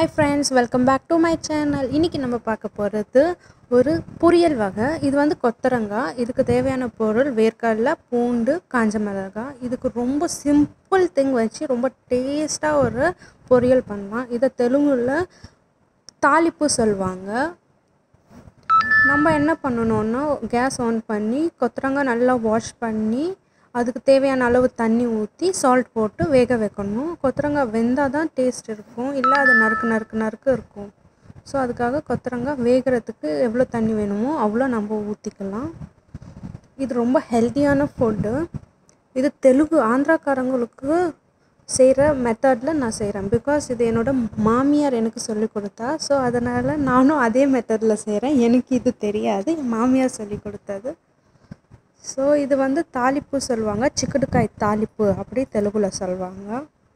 hi friends welcome back to my channel இன்றைக்கி நம்ம பார்க்க போகிறது ஒரு பொரியல் வகை இது வந்து கொத்தரங்காய் இதுக்கு தேவையான பொருள் வேர்க்கடலை பூண்டு காஞ்ச மிளகாய் இதுக்கு ரொம்ப சிம்பிள் திங் வச்சு ரொம்ப டேஸ்ட்டாக ஒரு பொரியல் பண்ணலாம் இதை தெலுங்குல தாளிப்பு சொல்லுவாங்க நம்ம என்ன பண்ணணும்னா கேஸ் ஆன் பண்ணி கொத்தரங்காய் நல்லா வாஷ் பண்ணி அதுக்கு தேவையான அளவு தண்ணி ஊற்றி சால்ட் போட்டு வேக வைக்கணும் கொத்தரங்காய் வெந்தால் தான் டேஸ்ட் இருக்கும் இல்லை அது நறுக்கு நறுக்கு நறுக்கு இருக்கும் ஸோ அதுக்காக கொத்தரங்காய் வேகிறதுக்கு எவ்வளோ தண்ணி வேணுமோ அவ்வளோ நம்ம ஊற்றிக்கலாம் இது ரொம்ப ஹெல்த்தியான ஃபுட்டு இது தெலுங்கு ஆந்திராக்காரங்களுக்கு செய்கிற மெத்தடில் நான் செய்கிறேன் பிகாஸ் இது என்னோட மாமியார் எனக்கு சொல்லி கொடுத்தா ஸோ அதனால் நானும் அதே மெத்தடில் செய்கிறேன் எனக்கு இது தெரியாது என் மாமியார் சொல்லி கொடுத்தது ஸோ இது வந்து தாளிப்பு சொல்லுவாங்க சிக்கடுக்காய் தாளிப்பு அப்படி தெலுங்குல சொல்லுவாங்க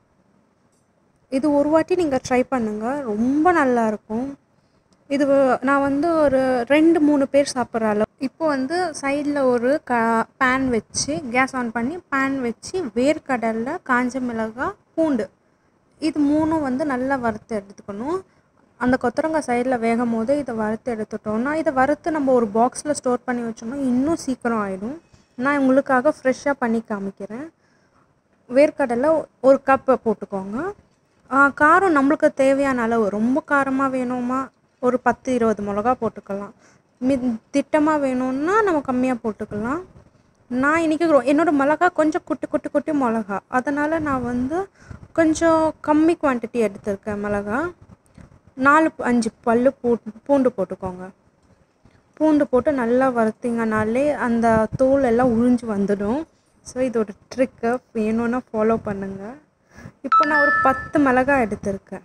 இது ஒரு வாட்டி நீங்கள் ட்ரை பண்ணுங்கள் ரொம்ப நல்லா இருக்கும் இது வ- நான் வந்து ஒரு ரெண்டு மூணு பேர் சாப்பிட்ற அளவு இப்போ வந்து சைடில் ஒரு க பேன் வச்சு கேஸ் ஆன் பண்ணி பேன் வச்சு வேர்க்கடலை காஞ்ச மிளகாய் பூண்டு இது மூணும் வந்து நல்லா வறுத்து எடுத்துக்கணும் அந்த கொத்தரங்காய் சைடில் வேகும் போது இதை வறுத்து எடுத்துட்டோம்னா இதை வறுத்து நம்ம ஒரு பாக்ஸில் ஸ்டோர் பண்ணி வச்சோம்னா இன்னும் சீக்கிரம் ஆகிடும் நான் உங்களுக்காக ஃப்ரெஷ்ஷாக பண்ணி காமிக்கிறேன் வேர்க்கடலை ஒரு கப்பு போட்டுக்கோங்க ஆ, காரம் நம்மளுக்கு தேவையான அளவு ரொம்ப காரமாக வேணுமா ஒரு பத்து இருபது மிளகா போட்டுக்கலாம் மி திட்டமாக வேணும்னா நம்ம கம்மியாக போட்டுக்கலாம் நான் இன்றைக்கி என்னோட மிளகா கொஞ்சம் குட்டி குட்டி குட்டி மிளகா அதனால் நான் வந்து கொஞ்சம் கம்மி குவான்டிட்டி எடுத்திருக்கேன் மிளகா நாலு அஞ்சு பல்லு பூ பூண்டு போட்டுக்கோங்க பூண்டு போட்டு நல்லா வறுத்தீங்கனாலே அந்த தோல் எல்லாம் உறிஞ்சு வந்துடும் ஸோ இது ஒரு ட்ரிக்கு வேணும்னா ஃபாலோ பண்ணுங்கள் இப்போ நான் ஒரு பத்து மிளகாய் எடுத்திருக்கேன்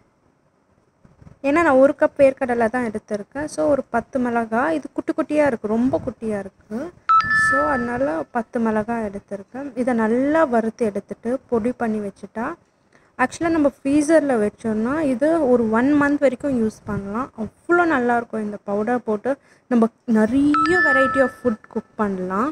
ஏன்னா நான் ஒரு கப் வேர்க்கடலை தான் எடுத்திருக்கேன் ஸோ ஒரு பத்து மிளகாய் இது குட்டி குட்டியாக இருக்குது ரொம்ப குட்டியாக இருக்குது ஸோ அதனால் பத்து மிளகாய் எடுத்திருக்கேன் இதை நல்லா வறுத்து எடுத்துட்டு பொடி பண்ணி வச்சுட்டா ஆக்சுவலாக நம்ம ஃப்ரீசரில் வச்சோம்னா இது ஒரு ஒன் மந்த் வரைக்கும் யூஸ் பண்ணலாம் அவ்வளோ நல்லாயிருக்கும் இந்த பவுடர் போட்டு நம்ம நிறைய வெரைட்டி ஆஃப் ஃபுட் குக் பண்ணலாம்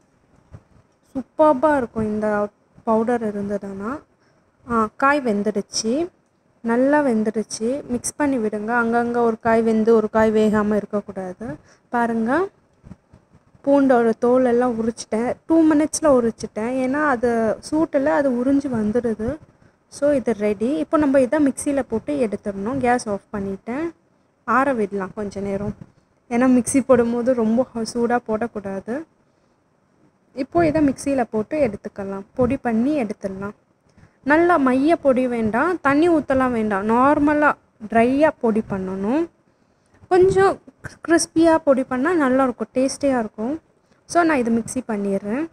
சூப்பர்பாக இருக்கும் இந்த பவுடர் இருந்ததுன்னா ஆ, காய் வெந்துடுச்சு நல்லா வெந்துடுச்சு மிக்ஸ் பண்ணி விடுங்க அங்கங்கே ஒரு காய் வெந்து ஒரு காய் வேகாமல் இருக்கக்கூடாது பாருங்கள் பூண்டோட தோல் எல்லாம் உரிச்சிட்டேன் டூ மினிட்ஸில் உரிச்சிட்டேன் ஏன்னா அது சூட்டில் அது உறிஞ்சி வந்துடுது ஸோ இது ரெடி இப்போ நம்ம இதை மிக்சியில் போட்டு எடுத்துடணும் கேஸ் ஆஃப் பண்ணிட்டேன் ஆற விடலாம் கொஞ்ச நேரம் ஏன்னா மிக்ஸி போடும்போது ரொம்ப சூடாக போடக்கூடாது இப்போ இதை மிக்சியில் போட்டு எடுத்துக்கலாம் பொடி பண்ணி எடுத்துடலாம் நல்லா மைய பொடி வேண்டாம் தண்ணி ஊற்றலாம் வேண்டாம் நார்மலாக ட்ரையாக பொடி பண்ணணும் கொஞ்சம் கிறிஸ்பியாக பொடி பண்ணால் நல்லாயிருக்கும் டேஸ்டியாக இருக்கும் ஸோ நான் இது மிக்ஸி பண்ணிடுறேன்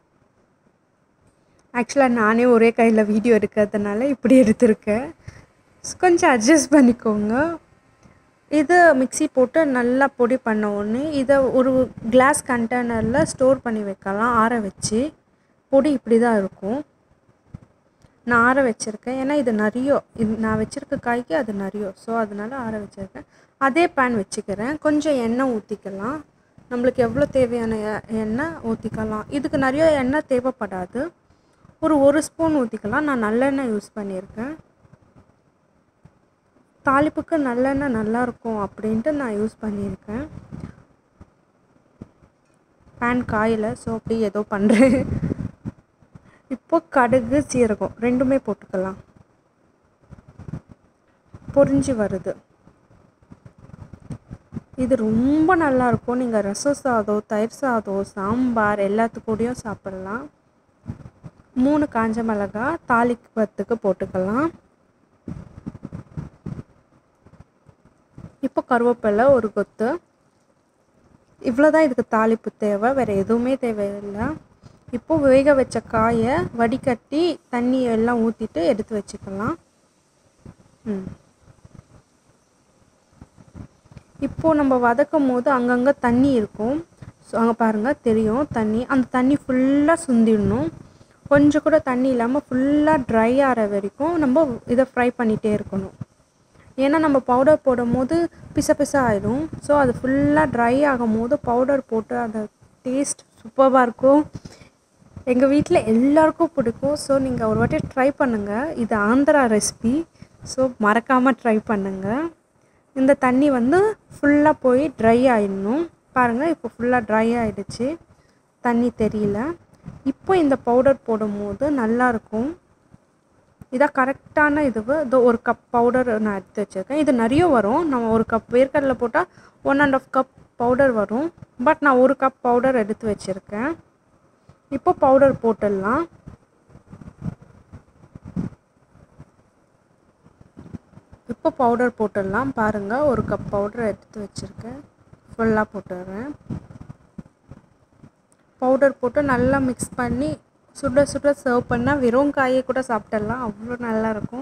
ஆக்சுவலாக நானே ஒரே கையில் வீடியோ எடுக்கிறதுனால இப்படி எடுத்திருக்கேன் கொஞ்சம் அட்ஜஸ்ட் பண்ணிக்கோங்க இது மிக்ஸி போட்டு நல்லா பொடி பண்ண உடனே இதை ஒரு கிளாஸ் கண்டெய்னரில் ஸ்டோர் பண்ணி வைக்கலாம் ஆற வச்சு பொடி இப்படி தான் இருக்கும் நான் ஆற வச்சுருக்கேன் ஏன்னா இது நிறைய இது நான் வச்சுருக்க காய்க்கு அது நிறைய ஸோ அதனால ஆற வச்சுருக்கேன் அதே பேன் வச்சுக்கிறேன் கொஞ்சம் எண்ணெய் ஊற்றிக்கலாம் நம்மளுக்கு எவ்வளோ தேவையான எ- எண்ணெய் ஊற்றிக்கலாம் இதுக்கு நிறைய எண்ணெய் தேவைப்படாது ஒரு ஒரு ஸ்பூன் ஊற்றிக்கலாம் நான் நல்லெண்ணெய் யூஸ் பண்ணியிருக்கேன் தாளிப்புக்கு நல்லெண்ணெய் நல்லா இருக்கும் அப்படின்ட்டு நான் யூஸ் பண்ணியிருக்கேன் பேன் காயில் ஸோ அப்படி ஏதோ பண்ணுறேன் இப்போ கடுகு சீரகம் ரெண்டுமே போட்டுக்கலாம் பொரிஞ்சு வருது இது ரொம்ப நல்லா இருக்கும் நீங்கள் ரசம் சாதம் தயிர் சாதம் சாம்பார் எல்லாத்துக்கூடயும் சாப்பிடலாம் மூணு காஞ்ச மிளகாய் தாளிப்பத்துக்கு போட்டுக்கலாம் இப்போ கருவேப்பிலை ஒரு கொத்து இவ்வளோதான் இதுக்கு தாளிப்பு தேவை வேறு எதுவுமே தேவையில்லை இப்போ வேக வச்ச காயை வடிகட்டி தண்ணி எல்லாம் ஊற்றிட்டு எடுத்து வச்சுக்கலாம் ம் இப்போ நம்ம வதக்கும் போது அங்கங்கே தண்ணி இருக்கும் ஸோ அங்கே பாருங்கள் தெரியும் தண்ணி அந்த தண்ணி ஃபுல்லாக சுந்திடணும் கொஞ்சம் கூட தண்ணி இல்லாமல் ஃபுல்லாக ட்ரை ஆகிற வரைக்கும் நம்ம இதை ஃப்ரை பண்ணிகிட்டே இருக்கணும் ஏன்னா நம்ம பவுடர் போடும் போது பிச பிச ஆயிடும் ஸோ அது ஃபுல்லாக ட்ரை ஆகும் போது பவுடர் போட்டு அந்த டேஸ்ட் சூப்பராக இருக்கும் எங்கள் வீட்டில் எல்லாருக்கும் பிடிக்கும் ஸோ நீங்கள் ஒரு வாட்டி ட்ரை பண்ணுங்கள் இது ஆந்திரா ரெசிபி ஸோ மறக்காமல் ட்ரை பண்ணுங்கள் இந்த தண்ணி வந்து ஃபுல்லாக போய் ட்ரை ஆயிடணும் பாருங்கள் இப்போ ஃபுல்லாக ட்ரை ஆகிடுச்சு தண்ணி தெரியல இப்போ இந்த பவுடர் போடும்போது நல்லாயிருக்கும் இதான் கரெக்டான இதுவு இதோ ஒரு கப் பவுடர் நான் எடுத்து வச்சுருக்கேன் இது நிறைய வரும் நம்ம ஒரு கப் வேர்க்கடலை போட்டால் one and half cup powder வரும் பட் நான் ஒரு கப் பவுடர் எடுத்து வச்சுருக்கேன் இப்போ பவுடர் போட்டுடலாம் இப்போ பவுடர் போட்டுடலாம் பாருங்கள் ஒரு கப் பவுடர் எடுத்து வச்சுருக்கேன் ஃபுல்லாக போட்டுடுறேன் பவுடர் போட்டு நல்லா மிக்ஸ் பண்ணி சுட சுட சர்வ் பண்ணால் வெறும் காயை கூட சாப்பிட்டுடலாம் அவ்வளோ நல்லாயிருக்கும்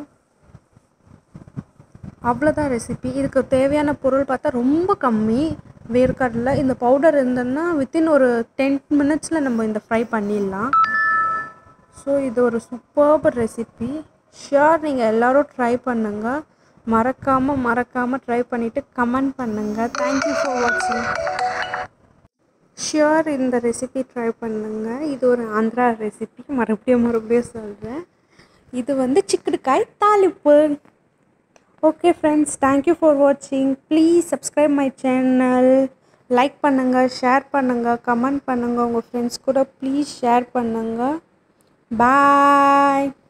அவ்வளோதான் ரெசிபி இதுக்கு தேவையான பொருள் பார்த்தா ரொம்ப கம்மி வேர்க்கடலை இந்த பவுடர் இருந்ததுன்னா வித்தின் ஒரு டென் மினிட்ஸில் நம்ம இந்த ஃப்ரை பண்ணிடலாம் ஸோ இது ஒரு சூப்பர்ப் ரெசிபி ஷியோர் நீங்கள் எல்லோரும் ட்ரை பண்ணுங்கள் மறக்காமல் மறக்காமல் ட்ரை பண்ணிவிட்டு கமெண்ட் பண்ணுங்கள் தேங்க்யூ ஃபார் வாட்சிங் ஷியோர் இந்த ரெசிபி ட்ரை பண்ணுங்கள் இது ஒரு ஆந்திரா ரெசிபி மறுபடியும் மறுபடியும் சொல்கிறேன் இது வந்து சிக்கடுக்காய் தாளிப்பு ஓகே ஃப்ரெண்ட்ஸ் தேங்க்யூ ஃபார் வாட்சிங் please subscribe my channel like பண்ணுங்கள் ஷேர் பண்ணுங்கள் கமெண்ட் பண்ணுங்கள் உங்கள் ஃப்ரெண்ட்ஸ் கூட ப்ளீஸ் ஷேர் பண்ணுங்கள் பாய்